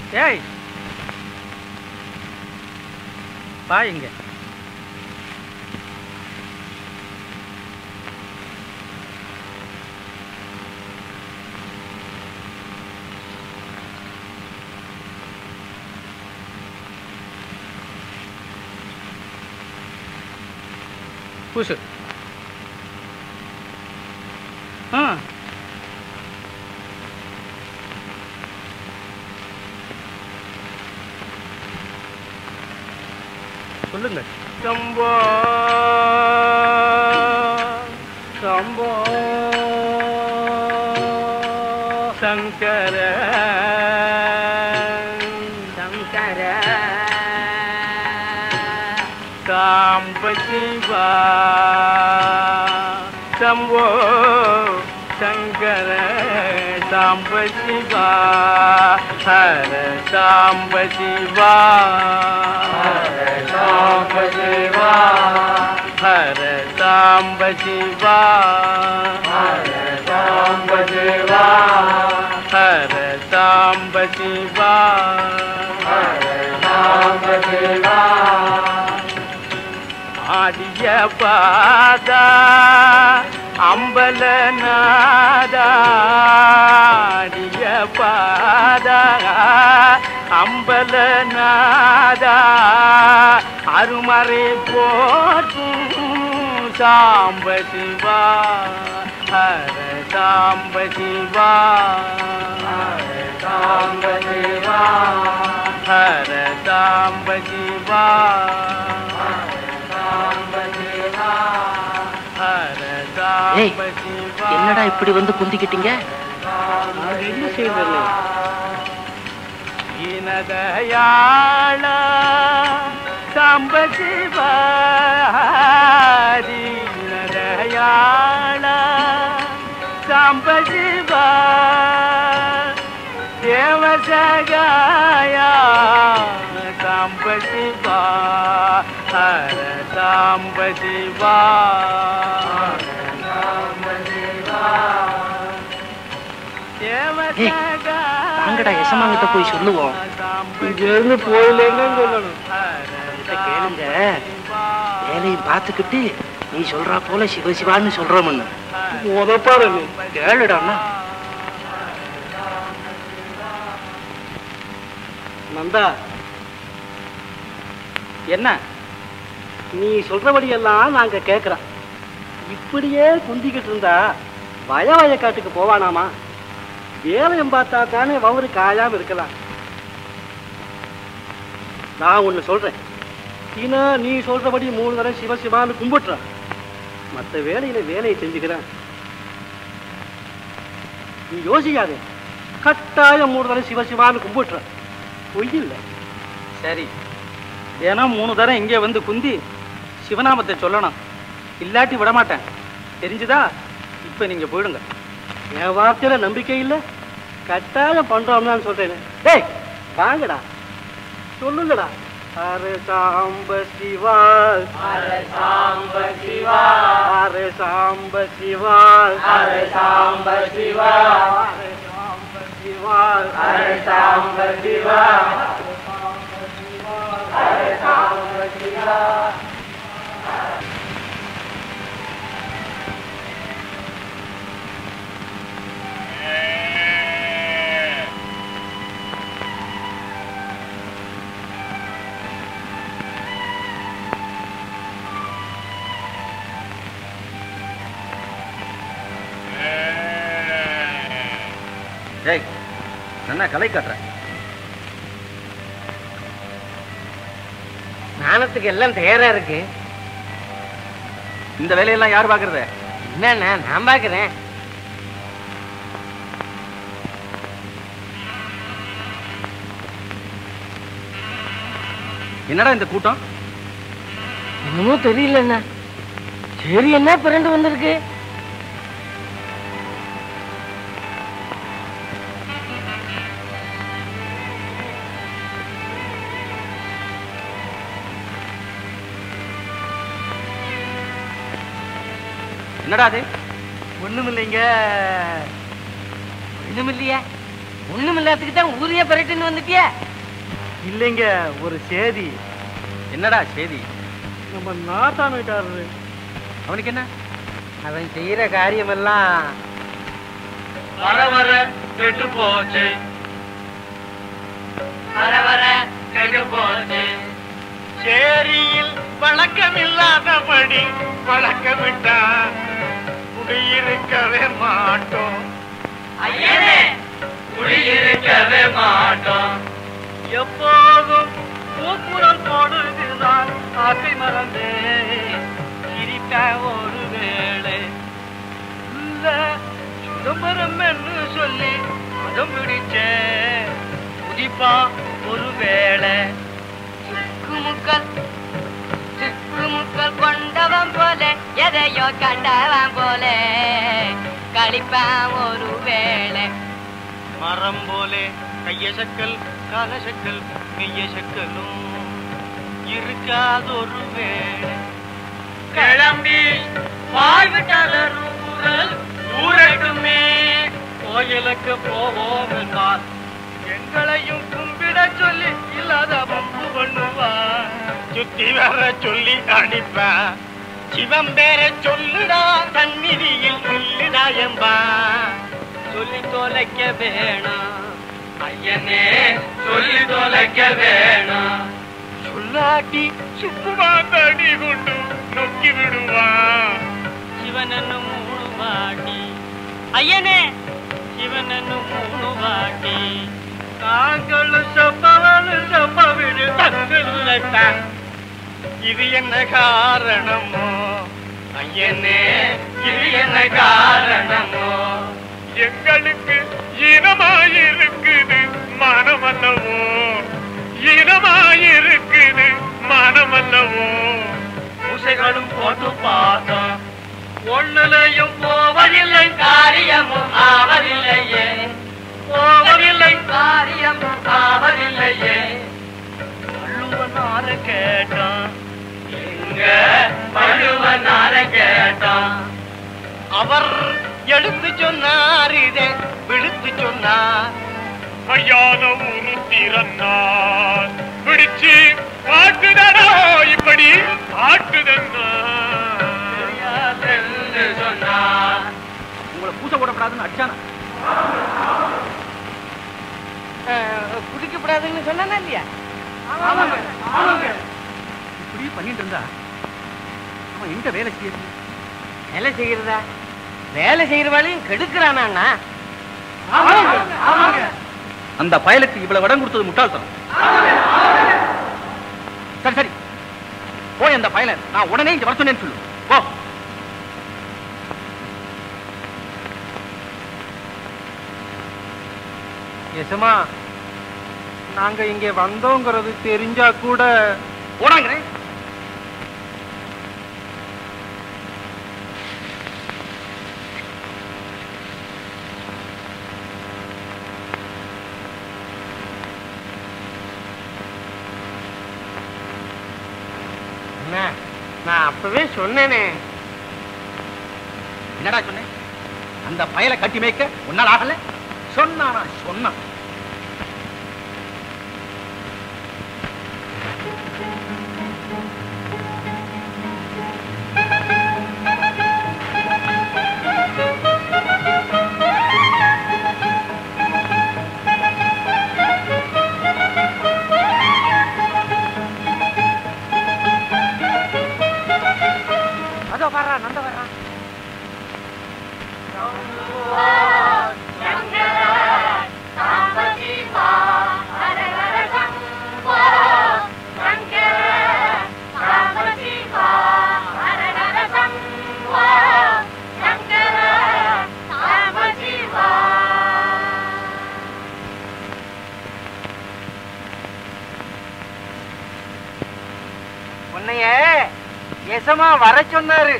ஏய் வா இங்க பூசு ஆ சொல்லுங்க சம்போ சம்போ சங்கர சங்கர சாம்ப சிவா சம்போ சங்கர சாம்ப சிவா ஹர சாம்ப சிவா ஹர சாம்ப சிவா ஹர சாம்ப சிவா ஹர சாம்ப சிவா ஹர சாம்ப சிவா ஹர சாம்ப சிவா ஆடிய பாதா அம்பலநாதா ஆடிய பாதா அம்பலநாதா அருமறை போற்றும் சாம்ப சிவா ஹர சாம்ப சிவா ஹர சாம்ப சிவா ஹர சாம்ப சிவா ஏய், என்னடா இப்படி வந்து குந்திக்கிட்டீங்க என்ன செய்வது இனதயாள சாம்ப சிவாரி இனதயாள சாம்ப சிவா தேவசகாயா சாம்ப சிவா ஹர சாம்ப சிவா வாங்கடா எசமாங்கிட்ட போய் சொல்லுவோம் இங்க இருந்து போயிலேன்னு சொல்லணும் இத கேளுங்க வேலையும் பார்த்துக்கிட்டு நீ சொல்றா போல சிவசிவான்னு சொல்றோம்னு உதப்பாரு கேளுடாண்ணா நந்தா என்ன நீ சொல்றபடியெல்லாம் நாங்க கேட்குறோம் இப்படியே குந்திக்கிட்டு இருந்தா வய வயக்காட்டுக்கு போவானாமா வேலையும் பார்த்தா தானே வவுறு காயாம இருக்கலாம் நான் ஒன்று சொல்றேன் சீனா நீ சொல்றபடி மூணு தடவை சிவ சிவான்னு கும்பிட்டுற மற்ற வேலையில வேலையை செஞ்சுக்கிறேன் நீ யோசிக்காதே கட்டாயம் மூணு தடவை சிவ சிவான்னு கும்பிட்டுற பொய் இல்லை சரி ஏன்னா மூணு தரம் இங்கே வந்து குந்தி சிவநாமத்தை சொல்லணும் இல்லாட்டி விட மாட்டேன் தெரிஞ்சுதா இப்போ நீங்க போயிடுங்க என் வார்த்தையில நம்பிக்கை இல்லை கட்டாயம் பண்றோம்னு சொல்றேன் டேய் வாங்கடா சொல்லுங்கடா அரே சாம்ப சிவா அரே சாம்ப சிவா அரே சாம்ப சிவா அரே சாம்ப சிவா அரே சாம்ப சிவா அரே சாம்ப சிவா அரே சாம்ப சிவா ஏய் என்ன கலை காட்டுற ஸ்நானத்துக்கு எல்லாம் தயாரா இருக்கு இந்த வேலையெல்லாம் யார் பாக்குறது என்னண்ணா நான் பாக்குறேன் என்னடா இந்த கூட்டம் என்னமோ தெரியலண்ணா சரி என்ன பிறண்டு வந்திருக்கு என்னடா அது ஒண்ணும் இல்லைங்க ஒண்ணும் இல்லையா ஒண்ணும் இல்லாததுக்கு தான் ஊரையே பரட்டுன்னு வந்துட்டியா இல்லைங்க ஒரு சேதி என்னடா செய்தி நம்ம நாட்டான் வீட்டாரு அவனுக்கு என்ன அவன் செய்யற காரியமெல்லாம் வர வர கெட்டு போச்சு வர வர கெட்டு போச்சு சேரியில் வழக்கமில்லாதபடி வழக்கமிட்டா குடியிருக்கவே மாட்டோம் ஐயனே குடியிருக்கவே மாட்டோம் எப்போதும் பூக்குரல் போடுதுதான் ஆசை மறந்தே சிரிக்க ஒரு வேளை இல்ல சிதம்பரம் என்று சொல்லி மதம் பிடிச்ச புதிப்பா ஒரு வேளை சிக்குமுக்கல் சிக்குமுக்கல் கொண்டவன் போல எதையோ கண்டவன் போல கழிப்பான் ஒரு வேளை மரம் போலே கையசக்கல் காலசக்கல் மெய்யசக்கலும் இருக்காதொரு வேளை கிளம்பி வாழ்விட்டாளர் ஊரல் ஊரட்டுமே கோயிலுக்கு போவோம் என்றால் எங்களையும் கும்பிட சொல்லி இல்லாத வம்பு பண்ணுவா சுத்தி வர சொல்லி அனுப்பா சிவம் பேர சொல்லுடா தன்னிதியில் சொல்லுடா என்பா சொல்லி தொலைக்க வேணாம் ஐயனே சொல்லி தொலைக்க வேணாம் சொல்லாட்டி சுப்புமாந்தடி கொண்டு நொக்கி விடுவான் சிவனன்னு மூணு வாட்டி ஐயனே சிவனன்னு மூணு வாட்டி நாங்கள் செப்பவனு செப்பவிடு தந்துள்ளத்தான் இது என்ன காரணமோ ஐயனே இது என்ன காரணமோ எங்களுக்கு இனமாயிருக்குது மனமல்லவோ இனமாயிருக்குது மனமல்லவோ பூசைகளும் போட்டு பார்த்தோம் ஒண்ணுலையும் போவதில்லை காரியமும் ஆவதில்லையே போவதில்லை காரியமும் ஆவதில்லையே வள்ளுவனார கேட்டான் எங்க வள்ளுவனார கேட்டான் அவர் எடுத்து சொன்னார் இதை விழுத்து சொன்னார் மையான ஒரு திறன்னார் பிடிச்சு ஆட்டுதடா இப்படி ஆட்டுதன்னா சொன்னார் உங்களை பூசை போடக்கூடாதுன்னு அடிச்சானா குடிக்கப்படாதுன்னு சொன்னானா இல்லையா இப்படி பண்ணிட்டு இருந்தா அவன் எங்க வேலை செய்யுது வேலை செய்யறதா வேலை செய்யறவாளையும் கெடுக்கிறானா அந்த பயலுக்கு இவ்வளவு இடம் கொடுத்தது முட்டாள்தனம் சரி சரி போய் அந்த பயலை நான் உடனே இங்க வர சொன்னேன்னு சொல்லு போ எசமா நாங்க இங்க வந்தோங்கிறது தெரிஞ்சா கூட போடாங்கிறேன் என்ன நான் அப்பவே சொன்னேனே என்னடா சொன்னேன் அந்த பயலை கட்டி மேய்க்க உன்னால் ஆகல சொன்னானா சொன்னான் அதோ வர்றா நந்த வர்றா உன்னைய எசமா வர சொன்னாரு